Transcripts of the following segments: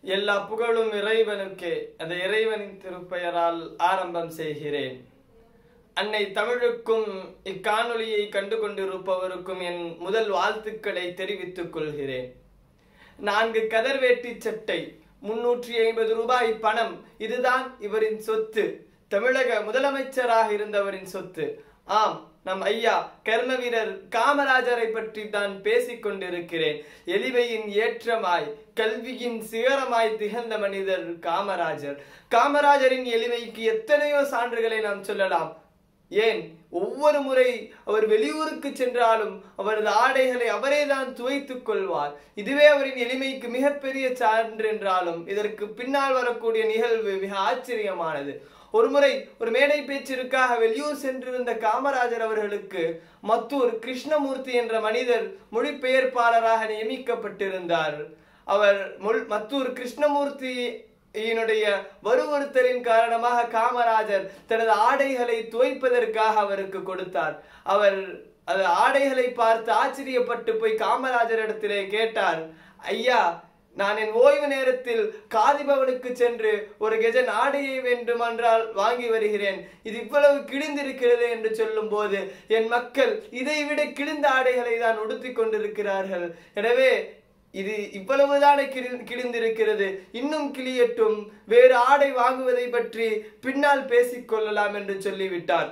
எல்லா புகழும் இறைவனுக்கே அந்த இறைவனின் திருப்பெயரால் ஆரம்பம் செய்கிறேன் அன்னை தமிழுக்கும் இக்காணொளியை கண்டு கொண்டிருப்பவருக்கும் என் முதல் வாழ்த்துக்களை தெரிவித்துக் கொள்கிறேன் நான்கு கதர் வேட்டி சட்டை முன்னூற்றி ஐம்பது ரூபாய் பணம் இதுதான் இவரின் சொத்து தமிழக முதலமைச்சராக இருந்தவரின் சொத்து ஆம் நம் ஐயா கர்ம வீரர் காமராஜரை பற்றி தான் பேசிக் கொண்டிருக்கிறேன் எளிமையின் ஏற்றமாய் கல்வியின் சிகரமாய் திகழ்ந்த மனிதர் காமராஜர் காமராஜரின் எளிமைக்கு எத்தனையோ சான்றுகளை நாம் சொல்லலாம் ஏன் ஒவ்வொரு முறை அவர் வெளியூருக்கு சென்றாலும் அவரது ஆடைகளை அவரே தான் துவைத்துக் கொள்வார் இதுவே அவரின் எளிமைக்கு மிகப்பெரிய சான்று என்றாலும் இதற்கு பின்னால் வரக்கூடிய நிகழ்வு மிக ஆச்சரியமானது ஒருமுறை ஒரு மேடை பேச்சிற்காக வெளியூர் சென்றிருந்த காமராஜர் அவர்களுக்கு மத்தூர் கிருஷ்ணமூர்த்தி என்ற மனிதர் மொழிபெயர்ப்பாளராக நியமிக்கப்பட்டிருந்தார் அவர் முல்- மத்தூர் கிருஷ்ணமூர்த்தி ஈனுடைய வறுவறுத்தலின் காரணமாக காமராஜர் தனது ஆடைகளை துவைப்பதற்காக அவருக்கு கொடுத்தார் அவர் அது ஆடைகளை பார்த்து ஆச்சரியப்பட்டு போய் காமராஜர் இடத்திலே கேட்டார் ஐயா நான் என் ஓய்வு நேரத்தில் காதிபவனுக்கு சென்று ஒரு கெஜன் ஆடையை வேண்டுமென்றால் வாங்கி வருகிறேன் இது இவ்வளவு கிழிந்திருக்கிறது என்று சொல்லும் போது என் மக்கள் இதைவிட கிழிந்த ஆடைகளை தான் உடுத்திக் கொண்டிருக்கிறார்கள் எனவே இது இவ்வளவுதானே கிழி கிழிந்திருக்கிறது இன்னும் கிளியட்டும் வேறு ஆடை வாங்குவதை பற்றி பின்னால் பேசிக் கொள்ளலாம் என்று சொல்லிவிட்டார்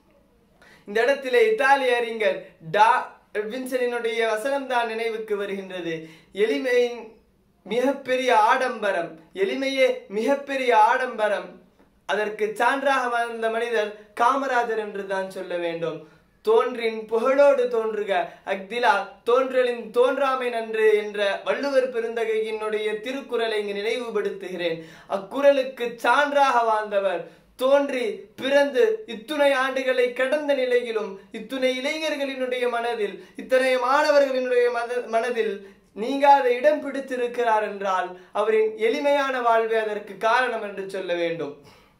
இந்த இடத்திலே இத்தாலிய அறிஞர் டா வின்சனினுடைய வசனம் தான் நினைவுக்கு வருகின்றது எளிமையின் மிகப்பெரிய ஆடம்பரம் எளிமையே மிகப்பெரிய ஆடம்பரம் அதற்கு சான்றாக வாழ்ந்த மனிதர் காமராஜர் என்று தான் சொல்ல வேண்டும் தோன்றின் புகழோடு தோன்றுக அக்திலா தோன்றலின் தோன்றாமை நன்று என்ற வள்ளுவர் பெருந்தகையினுடைய திருக்குறளை இங்கு நினைவுபடுத்துகிறேன் அக்குறளுக்கு சான்றாக வாழ்ந்தவர் தோன்றி பிறந்து இத்துணை ஆண்டுகளை கடந்த நிலையிலும் இத்துணை இளைஞர்களினுடைய மனதில் இத்தனை மாணவர்களினுடைய மத- மனதில் நீங்காத இடம் பிடித்திருக்கிறார் என்றால் அவரின் எளிமையான வாழ்வே அதற்கு காரணம் என்று சொல்ல வேண்டும்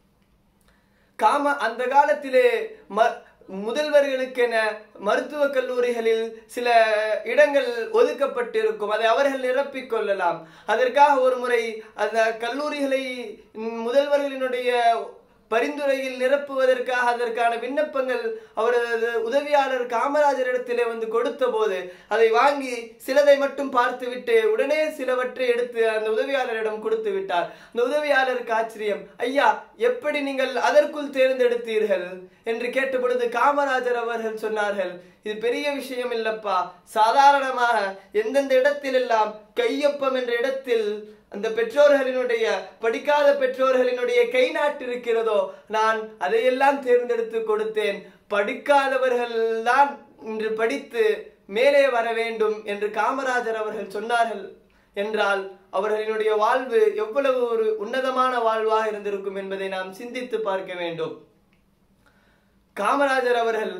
காம அந்த காலத்திலே ம முதல்வர்களுக்கென மருத்துவக் கல்லூரிகளில் சில இடங்கள் ஒதுக்கப்பட்டிருக்கும் அதை அவர்கள் நிரப்பிக் கொள்ளலாம் அதற்காக ஒரு முறை அந்த கல்லூரிகளை ம், முதல்வர்களினுடைய பரிந்துரையில் நிரப்புவதற்காக அதற்கான விண்ணப்பங்கள் அவரது உதவியாளர் காமராஜரிடத்திலே வந்து கொடுத்த போது அதை வாங்கி சிலதை மட்டும் பார்த்துவிட்டு உடனே சிலவற்றை எடுத்து அந்த உதவியாளரிடம் கொடுத்து விட்டார் அந்த உதவியாளருக்கு ஆச்சரியம் ஐயா எப்படி நீங்கள் அதற்குள் தேர்ந்தெடுத்தீர்கள் என்று கேட்ட பொழுது காமராஜர் அவர்கள் சொன்னார்கள் இது பெரிய விஷயம் இல்லப்பா சாதாரணமாக எந்தெந்த இடத்திலெல்லாம் கையொப்பம் என்ற இடத்தில் அந்த பெற்றோர்களினுடைய படிக்காத பெற்றோர்களினுடைய கை நாட்டு இருக்கிறதோ நான் அதையெல்லாம் தேர்ந்தெடுத்து கொடுத்தேன் படிக்காதவர்கள் தான் இன்று படித்து மேலே வர வேண்டும் என்று காமராஜர் அவர்கள் சொன்னார்கள் என்றால் அவர்களினுடைய வாழ்வு எவ்வளவு ஒரு உன்னதமான வாழ்வாக இருந்திருக்கும் என்பதை நாம் சிந்தித்து பார்க்க வேண்டும் காமராஜர் அவர்கள்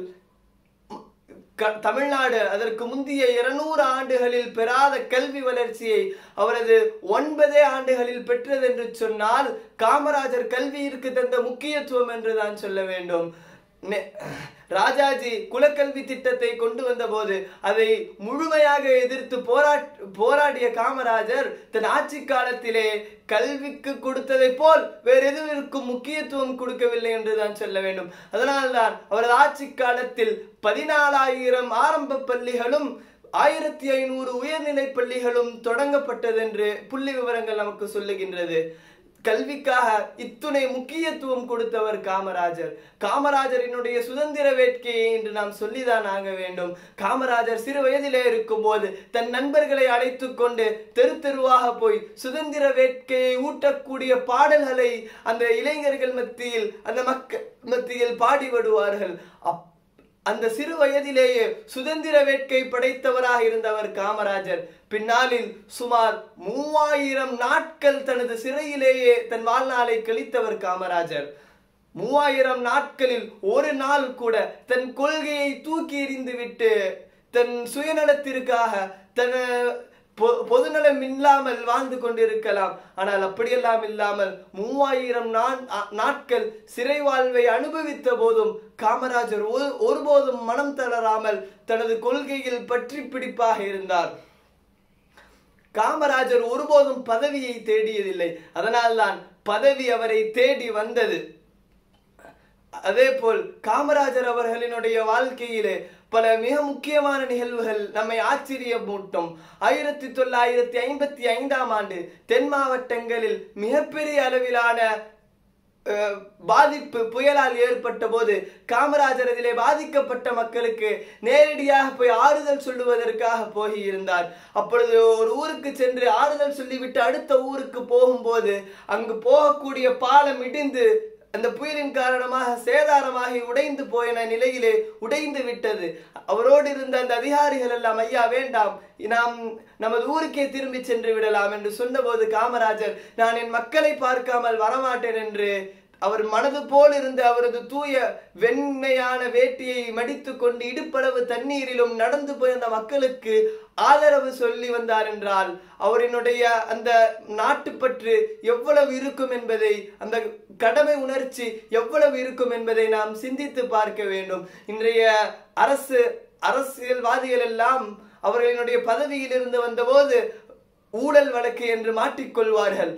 க- தமிழ்நாடு அதற்கு முந்தைய இருநூறு ஆண்டுகளில் பெறாத கல்வி வளர்ச்சியை அவரது ஒன்பதே ஆண்டுகளில் பெற்றது என்று சொன்னால் காமராஜர் கல்வியிற்கு தந்த முக்கியத்துவம் என்று தான் சொல்ல வேண்டும் நெ- ராஜாஜி குலக்கல்வி திட்டத்தை கொண்டு வந்த போது அதை முழுமையாக எதிர்த்து போராட் போராடிய காமராஜர் தன் ஆட்சி காலத்திலே கல்விக்கு கொடுத்ததை போல் வேறு எதுவிற்கும் முக்கியத்துவம் கொடுக்கவில்லை என்று தான் சொல்ல வேண்டும் அதனால்தான் அவரது ஆட்சி காலத்தில் பதினாலாயிரம் ஆரம்ப பள்ளிகளும் ஆயிரத்தி ஐநூறு உயர்நிலை பள்ளிகளும் தொடங்கப்பட்டது என்று புள்ளி விவரங்கள் நமக்கு சொல்லுகின்றது கல்விக்காக இத்துணை முக்கியத்துவம் கொடுத்தவர் காமராஜர் காமராஜரினுடைய சுதந்திர வேட்கையை இன்று நாம் சொல்லிதான் ஆக வேண்டும் காமராஜர் சிறு வயதிலே இருக்கும்போது தன் நண்பர்களை அழைத்துக் கொண்டு தெரு தெருவாக போய் சுதந்திர வேட்கையை ஊட்டக்கூடிய பாடல்களை அந்த இளைஞர்கள் மத்தியில் அந்த மக்கள் மத்தியில் பாடி விடுவார்கள் அப் அந்த சிறு வயதிலேயே சுதந்திர வேட்கை படைத்தவராக இருந்தவர் காமராஜர் பின்னாளில் சுமார் மூவாயிரம் நாட்கள் தனது சிறையிலேயே தன் வாழ்நாளை கழித்தவர் காமராஜர் மூவாயிரம் நாட்களில் ஒரு நாள் கூட தன் கொள்கையை தூக்கி எறிந்துவிட்டு தன் சுயநலத்திற்காக தன் பொ- பொதுநலம் இல்லாமல் வாழ்ந்து கொண்டிருக்கலாம் ஆனால் அப்படியெல்லாம் இல்லாமல் மூவாயிரம் நான்- ஆ- நாட்கள் சிறை வாழ்வை அனுபவித்த போதும் காமராஜர் ஒரு- ஒருபோதும் மனம் தளராமல் தனது கொள்கையில் பற்றி பிடிப்பாக இருந்தார் காமராஜர் ஒருபோதும் பதவியை தேடியதில்லை அதனால்தான் பதவி அவரை தேடி வந்தது அதே போல் காமராஜர் அவர்களினுடைய வாழ்க்கையிலே பல மிக முக்கியமான நிகழ்வுகள் நம்மை ஆச்சரியமூட்டும் ஆயிரத்தி தொள்ளாயிரத்தி ஐம்பத்தி ஐந்தாம் ஆண்டு தென் மாவட்டங்களில் மிகப்பெரிய அளவிலான அஹ், பாதிப்பு புயலால் ஏற்பட்ட போது காமராஜர் இதிலே பாதிக்கப்பட்ட மக்களுக்கு நேரடியாக போய் ஆறுதல் சொல்லுவதற்காக போகியிருந்தார் அப்பொழுது ஒரு ஊருக்கு சென்று ஆறுதல் சொல்லிவிட்டு அடுத்த ஊருக்கு போகும்போது அங்கு போகக்கூடிய பாலம் இடிந்து அந்த புயலின் காரணமாக சேதாரமாகி உடைந்து போயின நிலையிலே உடைந்து விட்டது அவரோடு இருந்த அந்த அதிகாரிகள் எல்லாம் ஐயா வேண்டாம் நாம் நமது ஊருக்கே திரும்பி சென்று விடலாம் என்று சொன்னபோது காமராஜர் நான் என் மக்களை பார்க்காமல் வரமாட்டேன் என்று அவர் மனது போல் இருந்த அவரது தூய வெண்மையான வேட்டியை மடித்து கொண்டு இடுப்பளவு தண்ணீரிலும் நடந்து போய் அந்த மக்களுக்கு ஆதரவு சொல்லி வந்தார் என்றால் அவரினுடைய அந்த நாட்டுப்பற்று எவ்வளவு இருக்கும் என்பதை அந்த கடமை உணர்ச்சி எவ்வளவு இருக்கும் என்பதை நாம் சிந்தித்து பார்க்க வேண்டும் இன்றைய அரசு அரசியல்வாதிகள் எல்லாம் அவர்களினுடைய பதவியில் இருந்து வந்தபோது ஊழல் வழக்கு என்று மாட்டிக்கொள்வார்கள்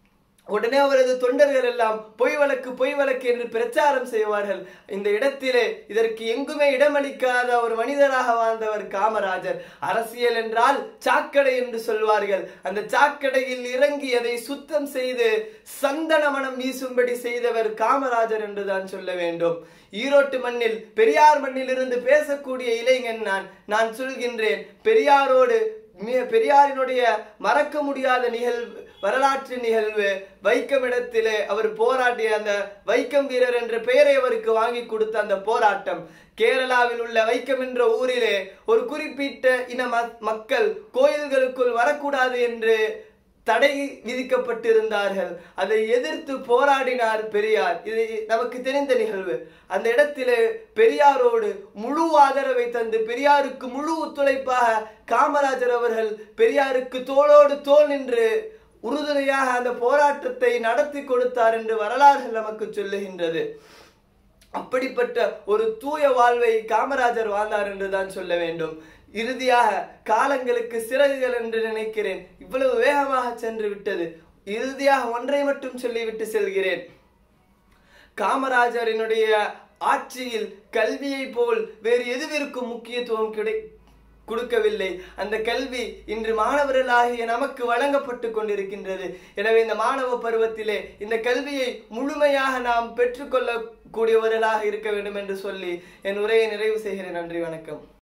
உடனே அவரது தொண்டர்கள் எல்லாம் பொய் வழக்கு பொய் வழக்கு என்று பிரச்சாரம் செய்வார்கள் இந்த இடத்திலே இதற்கு எங்குமே இடமளிக்காத ஒரு மனிதராக வாழ்ந்தவர் காமராஜர் அரசியல் என்றால் சாக்கடை என்று சொல்வார்கள் அந்த சாக்கடையில் இறங்கி அதை சுத்தம் செய்து சந்தன மனம் வீசும்படி செய்தவர் காமராஜர் என்றுதான் சொல்ல வேண்டும் ஈரோட்டு மண்ணில் பெரியார் மண்ணில் இருந்து பேசக்கூடிய இளைஞன் நான் நான் சொல்கின்றேன் பெரியாரோடு மிக பெரியாரினுடைய மறக்க முடியாத நிகழ்வு வரலாற்று நிகழ்வு வைக்கம் இடத்திலே அவர் போராடிய அந்த வைக்கம் வீரர் என்ற பெயரை அவருக்கு வாங்கி கொடுத்த அந்த போராட்டம் கேரளாவில் உள்ள வைக்கம் என்ற ஊரிலே ஒரு குறிப்பிட்ட இன ம- மக்கள் கோயில்களுக்குள் வரக்கூடாது என்று தடை விதிக்கப்பட்டிருந்தார்கள் அதை எதிர்த்து போராடினார் பெரியார் இது நமக்கு தெரிந்த நிகழ்வு அந்த இடத்திலே பெரியாரோடு முழு ஆதரவை தந்து பெரியாருக்கு முழு ஒத்துழைப்பாக காமராஜர் அவர்கள் பெரியாருக்கு தோளோடு தோள் நின்று உறுதுணையாக அந்த போராட்டத்தை நடத்தி கொடுத்தார் என்று வரலாறுகள் நமக்கு சொல்லுகின்றது அப்படிப்பட்ட ஒரு தூய வாழ்வை காமராஜர் வாழ்ந்தார் என்றுதான் சொல்ல வேண்டும் இறுதியாக காலங்களுக்கு சிறகுகள் என்று நினைக்கிறேன் இவ்வளவு வேகமாக சென்று விட்டது இறுதியாக ஒன்றை மட்டும் சொல்லிவிட்டு செல்கிறேன் காமராஜரினுடைய ஆட்சியில் கல்வியை போல் வேறு எதுவிற்கும் முக்கியத்துவம் கிடை கொடுக்கவில்லை அந்த கல்வி இன்று மாணவர்களாகிய நமக்கு வழங்கப்பட்டு கொண்டிருக்கின்றது எனவே இந்த மாணவ பருவத்திலே இந்த கல்வியை முழுமையாக நாம் பெற்றுக்கொள்ளக்கூடியவர்களாக இருக்க வேண்டும் என்று சொல்லி என் உரையை நிறைவு செய்கிறேன் நன்றி வணக்கம்